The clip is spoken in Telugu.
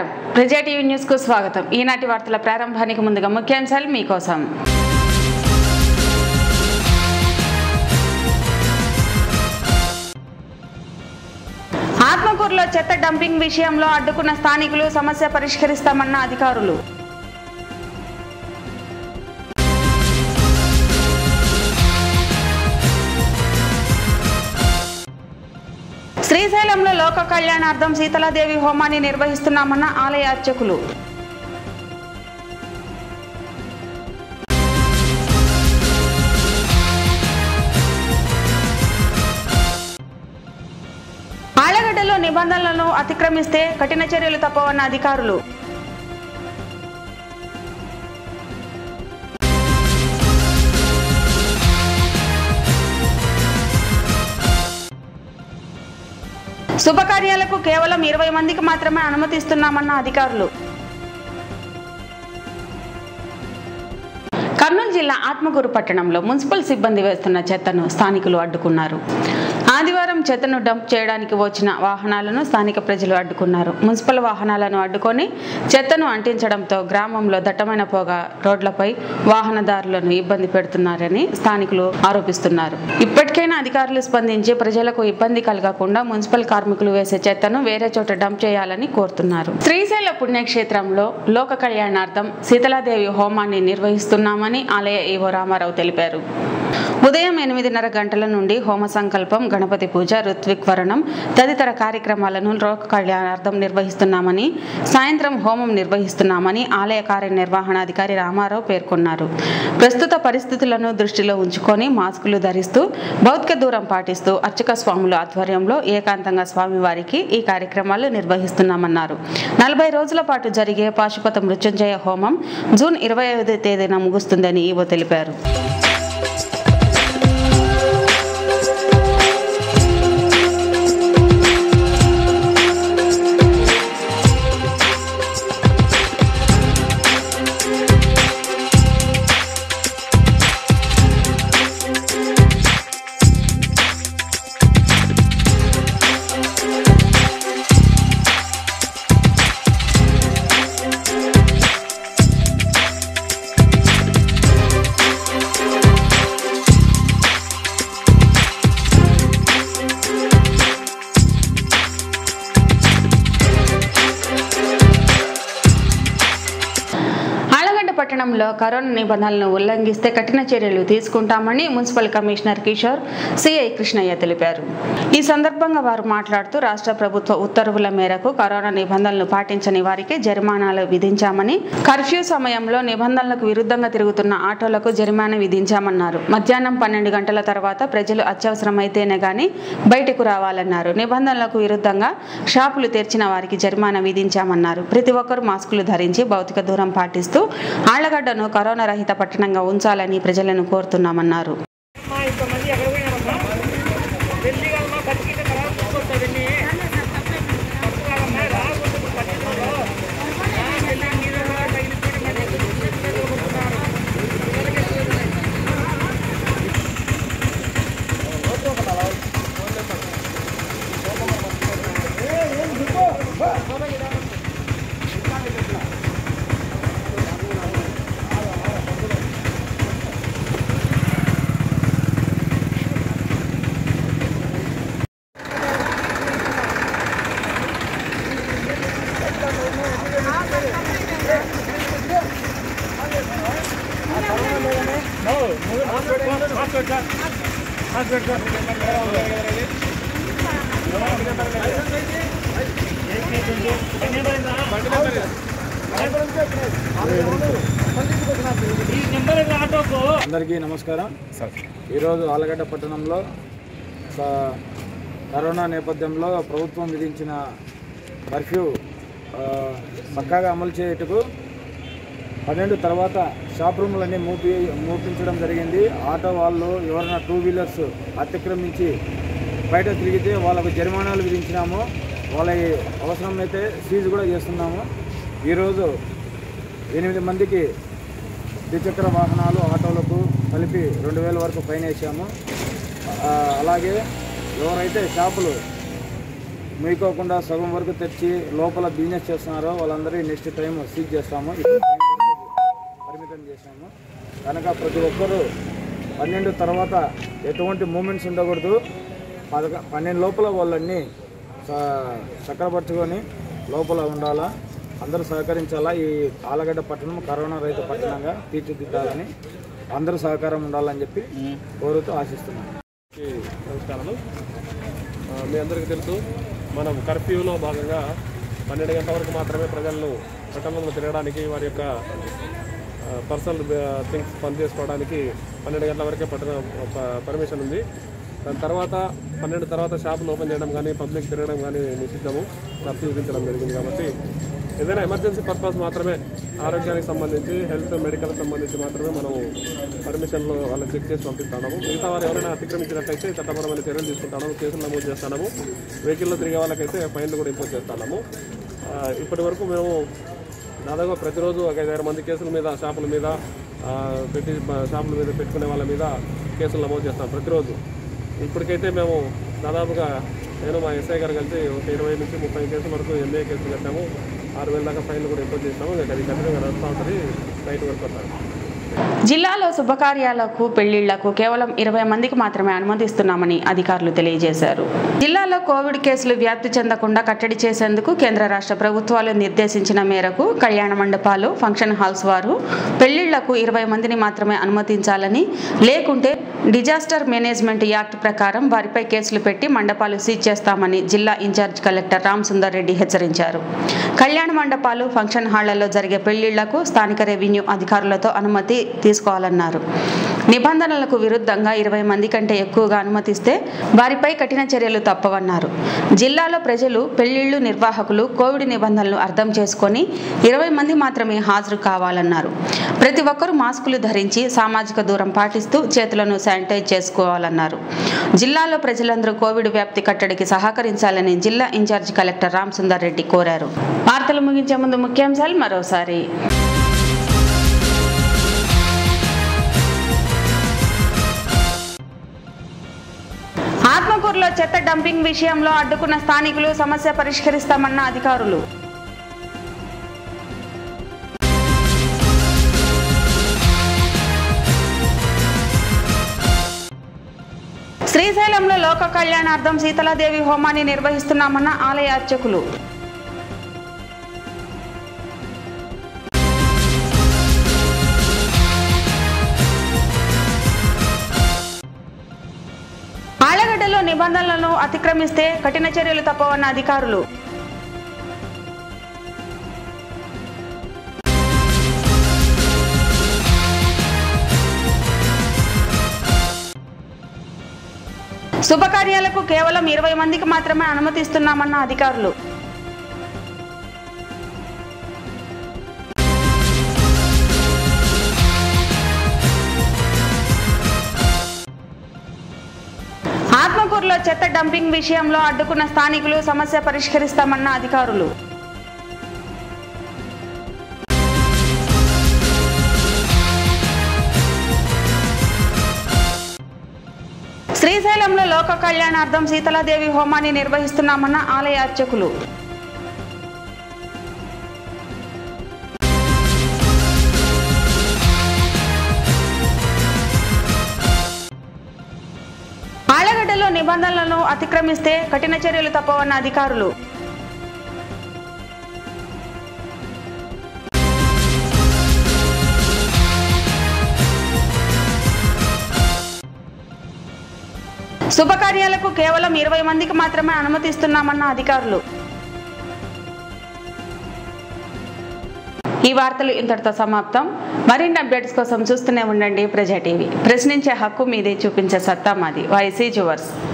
నమస్కారం ప్రజా టీవీ న్యూస్ కు స్వాగతం ఈనాటి వార్తల ప్రారంభానికి ముందుగా ముఖ్యాంశాలు మీకోసం ఆత్మకూరులో చెత్త డంపింగ్ విషయంలో అడ్డుకున్న స్థానికులు సమస్య పరిష్కరిస్తామన్న అధికారులు శ్రీశైలంలో లోక కళ్యాణార్థం సీతలాదేవి హోమాన్ని నిర్వహిస్తున్నామన్న ఆలయ అర్చకులు ఆళ్లగడ్డలో నిబంధనలను అతిక్రమిస్తే కఠిన చర్యలు తప్పవన్న అధికారులు శుభకార్యాలకు కేవలం ఇరవై మందికి మాత్రమే అనుమతిస్తున్నామన్న అధికారులు కర్నూలు జిల్లా ఆత్మకూరు పట్టణంలో మున్సిపల్ సిబ్బంది వేస్తున్న చెత్తను స్థానికులు అడ్డుకున్నారు ఆదివారం చెత్తను డంప్ చేయడానికి వచ్చిన వాహనాలను స్థానిక ప్రజలు అడ్డుకున్నారు మున్సిపల్ వాహనాలను అడ్డుకొని చెత్తను అంటించడంతో గ్రామంలో దట్టమైన పొగ రోడ్లపై వాహనదారులను ఇబ్బంది పెడుతున్నారని స్థానికులు ఆరోపిస్తున్నారు ఇప్పటికైనా అధికారులు స్పందించి ప్రజలకు ఇబ్బంది కలగకుండా మున్సిపల్ కార్మికులు వేసే చెత్తను వేరే చోట డంప్ చేయాలని కోరుతున్నారు శ్రీశైల పుణ్యక్షేత్రంలో లోక కళ్యాణార్థం సీతలాదేవి హోమాన్ని నిర్వహిస్తున్నామని ఆలయ ఈవో రామారావు తెలిపారు ఉదయం ఎనిమిదిన్నర గంటల నుండి హోమ సంకల్పం గణపతి పూజ ఋత్విక్ వరణం తదితర కార్యక్రమాలను లోక కళ్యాణార్థం నిర్వహిస్తున్నామని సాయంత్రం హోమం నిర్వహిస్తున్నామని ఆలయ కార్యనిర్వహణాధికారి రామారావు పేర్కొన్నారు ప్రస్తుత పరిస్థితులను దృష్టిలో ఉంచుకొని మాస్కులు ధరిస్తూ భౌతిక దూరం పాటిస్తూ అర్చక స్వాముల ఆధ్వర్యంలో ఏకాంతంగా స్వామివారికి ఈ కార్యక్రమాలు నిర్వహిస్తున్నామన్నారు నలభై రోజుల పాటు జరిగే పాశుపత మృత్యుంజయ హోమం జూన్ ఇరవై ఐదు తేదీన ముగుస్తుందని ఈవో తెలిపారు ఆళ్లగడ్డ పట్టణంలో కరోనా నిబంధనలను ఉల్లంఘిస్తే కఠిన చర్యలు తీసుకుంటామని municipal commissioner Kishore C I Krishnaiah తెలిపారు ఈ సందర్భంగా వారు మాట్లాడుతూ రాష్ట్ర ప్రభుత్వ ఉత్తర్వుల మేరకు కరోనా నిబంధనలు పాటించని వారికి జరిమానాలు విధించామని కర్ఫ్యూ సమయంలో నిబంధనలకు విరుద్ధంగా తిరుగుతున్న ఆటోలకు జరిమానా విధించామన్నారు మధ్యాహ్నం పన్నెండు గంటల తర్వాత ప్రజలు అత్యవసరమైతేనే గాని బయటకు రావాలన్నారు నిబంధనలకు విరుద్ధంగా షాపులు తెరిచిన వారికి జరిమానా విధించామన్నారు ప్రతి ఒక్కరూ మాస్కులు ధరించి భౌతిక దూరం పాటిస్తూ ఆళ్లగడ్డను కరోనా రహిత పట్టణంగా ఉంచాలని ప్రజలను కోరుతున్నామన్నారు అమ్మా ఇంతమంది ఎక్కడ పోయినారమ్మా వెళ్ళి కదమ్మా బతికిన తర్వాత చూసుకోవచ్చు అవన్నీ తప్పు కాదమ్మా రాకూడదు పట్టించుకో వెళ్ళి మీరు కూడా తగిలిపోయి మరి కొట్టుకుంటున్నారు ఈ నెంబర్ ఆటోకు అందరికీ నమస్కారం ఈరోజు ఆలగడ్డ పట్టణంలో స- కరోనా నేపథ్యంలో ప్రభుత్వం విధించిన కర్ఫ్యూ ఆ, పక్కాగా అమలు చేయుటకు పన్నెండు తర్వాత షాప్ రూములన్నీ మూపి మూపించడం జరిగింది ఆటో వాళ్ళు ఎవరైనా టూ వీలర్స్ అతిక్రమించి బయట తిరిగితే వాళ్ళకు జరిమానాలు విధించినాము వాళ్ళ అవసరమైతే సీజ్ కూడా చేస్తున్నాము ఈరోజు ఎనిమిది మందికి ద్విచక్ర వాహనాలు ఆటోలకు కలిపి రెండు వేల వరకు ఫైన్ వేసాము ఆ, అలాగే ఎవరైతే షాపులు మీకోకుండా సగం వరకు తెచ్చి లోపల బిజినెస్ చేస్తున్నారో వాళ్ళందరినీ నెక్స్ట్ టైం సీజ్ చేస్తాము ఇప్పుడు టైం వరకు పరిమితం చేశాము కనుక ప్రతి ఒక్కరూ పన్నెండు తర్వాత ఎటువంటి మూమెంట్స్ ఉండకూడదు పదక పన్నెండు లోపల వాళ్ళని స- చక్కరపరచుకొని లోపల ఉండాలా అందరూ సహకరించాలా ఈ ఆలగడ్డ పట్టణం కరోనా రహిత పట్టణంగా తీర్చిదిద్దాలని అందరూ సహకారం ఉండాలని చెప్పి కోరుతూ ఆశిస్తున్నాను అందరికీ నమస్కారాలు ఆ, మీ అందరికీ తెలుసు మనం కర్ఫ్యూలో భాగంగా పన్నెండు గంటల వరకు మాత్రమే ప్రజలను పట్టణంలో తిరగడానికి వారి యొక్క పర్సనల్ థింగ్స్ పని చేసుకోవడానికి పన్నెండు గంటల వరకే పట్టణ పర్మిషన్ ఉంది దాని తర్వాత పన్నెండు తర్వాత షాపులు ఓపెన్ చేయడం కానీ పబ్లిక్ తిరగడం కానీ నిషిద్ధము కర్ఫ్యూ విధించడం జరిగింది కాబట్టి ఏదైనా ఎమర్జెన్సీ పర్పస్ మాత్రమే ఆరోగ్యానికి సంబంధించి హెల్త్ మెడికల్ సంబంధించి మాత్రమే మనం పర్మిషన్లు వాళ్ళని చెక్ చేసి పంపిస్తున్నాము మిగతా వారు ఎవరైనా అతిక్రమించినట్లయితే చట్టపరమైన చర్యలు తీసుకుంటాము కేసులు నమోదు చేస్తున్నాము వెహికల్లో తిరిగే వాళ్ళకైతే ఫైన్లు కూడా ఇంపోజ్ చేస్తున్నాము ఆ, ఇప్పటి వరకు మేము దాదాపు ప్రతిరోజు ఒక ఐదారు మంది కేసుల మీద షాపుల మీద ఆ, పెట్టి షాపుల మీద పెట్టుకునే వాళ్ళ మీద కేసులు నమోదు చేస్తాం ప్రతిరోజు ఇప్పటికైతే మేము దాదాపుగా నేను మా ఎస్ఐ గారు కలిసి ఒక ఇరవై నుంచి ముప్పై కేసుల వరకు ఎన్ఏ కేసులు కట్టాము ఆరు వేల దాకా ఫైన్లు కూడా ఇంపోజ్ చేస్తాము ఇంకా అది కంటిన్యూగా నడుస్తూ ఉంటుంది నైట్ వరకు వస్తాము జిల్లాలో శుభకార్యాలకు పెళ్లిళ్లకు కేవలం ఇరవై మందికి మాత్రమే అనుమతిస్తున్నామని అధికారులు తెలియజేశారు జిల్లాలో కోవిడ్ కేసులు వ్యాప్తి చెందకుండా కట్టడి చేసేందుకు కేంద్ర రాష్ట్ర ప్రభుత్వాలు నిర్దేశించిన మేరకు కళ్యాణ మండపాలు ఫంక్షన్ హాల్స్ వారు పెళ్లిళ్లకు ఇరవై మందిని మాత్రమే అనుమతించాలని లేకుంటే డిజాస్టర్ మేనేజ్మెంట్ యాక్ట్ ప్రకారం వారిపై కేసులు పెట్టి మండపాలు సీజ్ చేస్తామని జిల్లా ఇన్ఛార్జ్ కలెక్టర్ రామ్ సుందర్ రెడ్డి హెచ్చరించారు కళ్యాణ మండపాలు ఫంక్షన్ హాళ్లలో జరిగే పెళ్లిళ్లకు స్థానిక రెవెన్యూ అధికారులతో అనుమతి తీసుకోవాలన్నారు నిబంధనలకు విరుద్ధంగా ఇరవై మంది కంటే ఎక్కువగా అనుమతిస్తే వారిపై కఠిన చర్యలు తప్పవన్నారు జిల్లాలో ప్రజలు పెళ్లిళ్లు నిర్వాహకులు కోవిడ్ నిబంధనలు అర్థం చేసుకొని ఇరవై మంది మాత్రమే హాజరు కావాలన్నారు ప్రతి ఒక్కరూ మాస్కులు ధరించి సామాజిక దూరం పాటిస్తూ చేతులను శానిటైజ్ చేసుకోవాలన్నారు జిల్లాలో ప్రజలందరూ కోవిడ్ వ్యాప్తి కట్టడికి సహకరించాలని జిల్లా ఇన్ఛార్జ్ కలెక్టర్ రామ్ సుందర్ రెడ్డి కోరారు వార్తలు ముగించే ముందు ముఖ్యాంశాలు మరోసారి ఆత్మకూరులో చెత్త డంపింగ్ విషయంలో అడ్డుకున్న స్థానికులు సమస్య పరిష్కరిస్తామన్న అధికారులు శ్రీశైలంలో లోక కళ్యాణార్థం సీతలాదేవి హోమాన్ని నిర్వహిస్తున్నామన్న ఆలయ అర్చకులు ఆళ్లగడ్డలో నిబంధనలను అతిక్రమిస్తే కఠిన చర్యలు తప్పవన్న అధికారులు శుభకార్యాలకు కేవలం ఇరవై మందికి మాత్రమే అనుమతిస్తున్నామన్న అధికారులు ఆత్మకూరులో చెత్త డంపింగ్ విషయంలో అడ్డుకున్న స్థానికులు సమస్య పరిష్కరిస్తామన్న అధికారులు శ్రీశైలంలో లోక కళ్యాణార్థం సీతలాదేవి హోమాన్ని నిర్వహిస్తున్నామన్న ఆలయ అర్చకులు ఆళ్లగడ్డలో నిబంధనలను అతిక్రమిస్తే కఠిన చర్యలు తప్పవన్న అధికారులు శుభకార్యాలకు కేవలం ఇరవై మందికి మాత్రమే అనుమతిస్తున్నామన్న అధికారులు ఈ వార్తలు ఇంతటితో సమాప్తం మరిన్ని అప్డేట్స్ కోసం చూస్తూనే ఉండండి ప్రజా టీవీ ప్రశ్నించే హక్కు మీదే చూపించే సత్తా మాది వైసీ జువర్స్